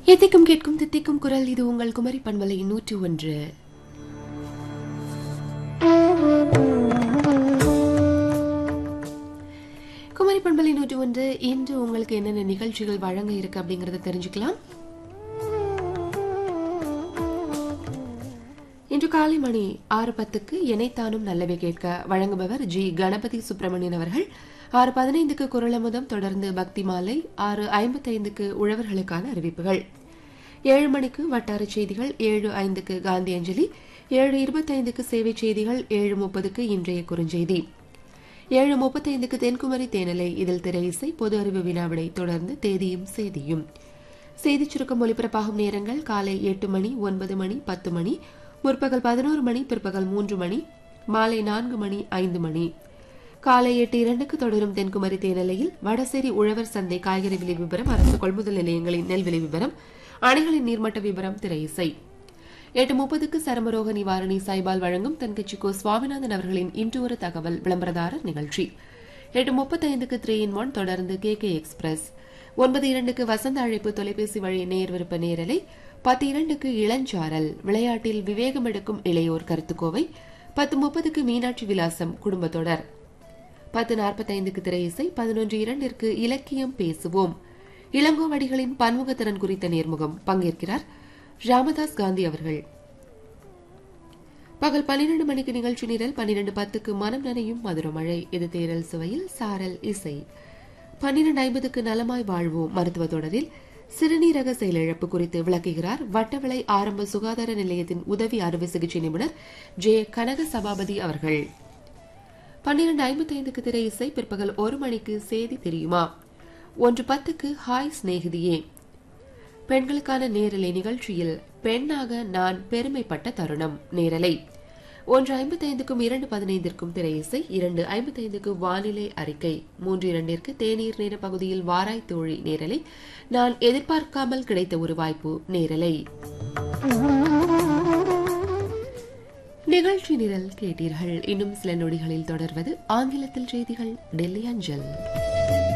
எத்திக்கும் கேட்கும் தித்திக்கும் குரல் இது உங்கள் குமரி பண்பலை நூற்றி ஒன்று குமரி பண்பலை நூற்றி ஒன்று இன்று உங்களுக்கு என்னென்ன நிகழ்ச்சிகள் வழங்க இருக்கு அப்படிங்கறத தெரிஞ்சுக்கலாம் இன்று காலை மணி ஆறு பத்துக்கு எனைத்தானும் நல்லவை கேட்க வழங்குபவர் ஜி கணபதி சுப்பிரமணியன் அவர்கள் ஆறு பதினைந்துக்கு குரலமுதம் தொடர்ந்து பக்தி மாலை ஆறு ஐம்பத்தைந்துக்கு உழவர்களுக்கான அறிவிப்புகள் ஏழு மணிக்கு வட்டார செய்திகள் ஏழு ஐந்துக்கு காந்தி அஞ்சலி ஏழு இருபத்தைந்துக்கு சேவை செய்திகள் ஏழு முப்பதுக்கு இன்றைய குறுஞ்செய்தி ஏழு முப்பத்தைந்துக்கு தென்குமரி தேனலை இதில் திரை இசை பொது அறிவு வினாவிடை தொடர்ந்து தேதியும் செய்தியும் செய்திச் சுருக்கம் ஒலிபரப்பாகும் நேரங்கள் காலை எட்டு மணி ஒன்பது மணி பத்து மணி முற்பகல் பதினோரு மணி பிற்பகல் மூன்று மணி மாலை நான்கு மணி ஐந்து மணி காலை எட்டு இரண்டுக்கு தொடரும் தென்குமரி தேனலையில் வடசேரி உழவர் சந்தை காய்கறி விலை விவரம் அரசு கொள்முதல் நிலையங்களின் நெல் விலை விவரம் அணைகளின் நீர்மட்ட விவரம் திரை இசை எட்டு முப்பதுக்கு சரமரோக நிவாரணி சாய்பால் வழங்கும் தென்கட்சி கோ சுவாமிநாதன் அவர்களின் இன்று ஒரு தகவல் விளம்பரதாரர் நிகழ்ச்சி எட்டு முப்பத்தைந்துக்கு த்ரீ இன் ஒன் தொடர்ந்து கே கே எக்ஸ்பிரஸ் ஒன்பது இரண்டுக்கு வசந்த அழைப்பு தொலைபேசி வழி நேர் விருப்ப நேரலை பத்து இரண்டுக்கு இளஞ்சாரல் விளையாட்டில் விவேகம் எடுக்கும் இளையோர் கருத்துக்கோவை பத்து முப்பதுக்கு மீனாட்சி விலாசம் குடும்பத்தொடர் பத்து நாற்பத்தைந்துக்கு திரை இசை பதினொன்று இரண்டிற்கு இலக்கியம் பேசுவோம் இளங்கோவடிகளின் பன்முகத்திறன் குறித்த நேர்முகம் பங்கேற்கிறார் ராமதாஸ் காந்தி அவர்கள் பகல் பன்னிரண்டு மணிக்கு நிகழ்ச்சி நிரல் பன்னிரண்டு பத்துக்கு மனம் நனையும் மதுரமழை இது தேரல் சுவையில் சாரல் இசை பன்னிரண்டு ஐம்பதுக்கு நலமாய் வாழ்வோம் மருத்துவ தொடரில் சிறுநீரக செயலிழப்பு குறித்து விளக்குகிறார் வட்டவிளை ஆரம்ப சுகாதார நிலையத்தின் உதவி அறுவை சிகிச்சை நிபுணர் ஜே கனக சபாபதி அவர்கள் பன்னிரண்டு ஐம்பத்தைந்துக்கு திரை இசை பிற்பகல் ஒரு மணிக்கு செய்தி தெரியுமா ஒன்று பத்துக்கு ஹாய் சிநேகிதியே பெண்களுக்கான நேரலை நிகழ்ச்சியில் பெண்ணாக நான் பெருமைப்பட்ட தருணம் நேரலை ஒன்று ஐம்பத்தைந்துக்கும் இரண்டு பதினைந்திற்கும் திரை இசை இரண்டு ஐம்பத்தைந்துக்கு வானிலை அறிக்கை மூன்று இரண்டிற்கு தேநீர் நேர பகுதியில் வாராய் தோழி நேரலை நான் எதிர்பார்க்காமல் கிடைத்த ஒரு வாய்ப்பு நேரலை நிகழ்ச்சி நிரல் கேட்டீர்கள் இன்னும் சில நொடிகளில் தொடர்வது ஆங்கிலத்தில் செய்திகள் டெல்லி அஞ்சல்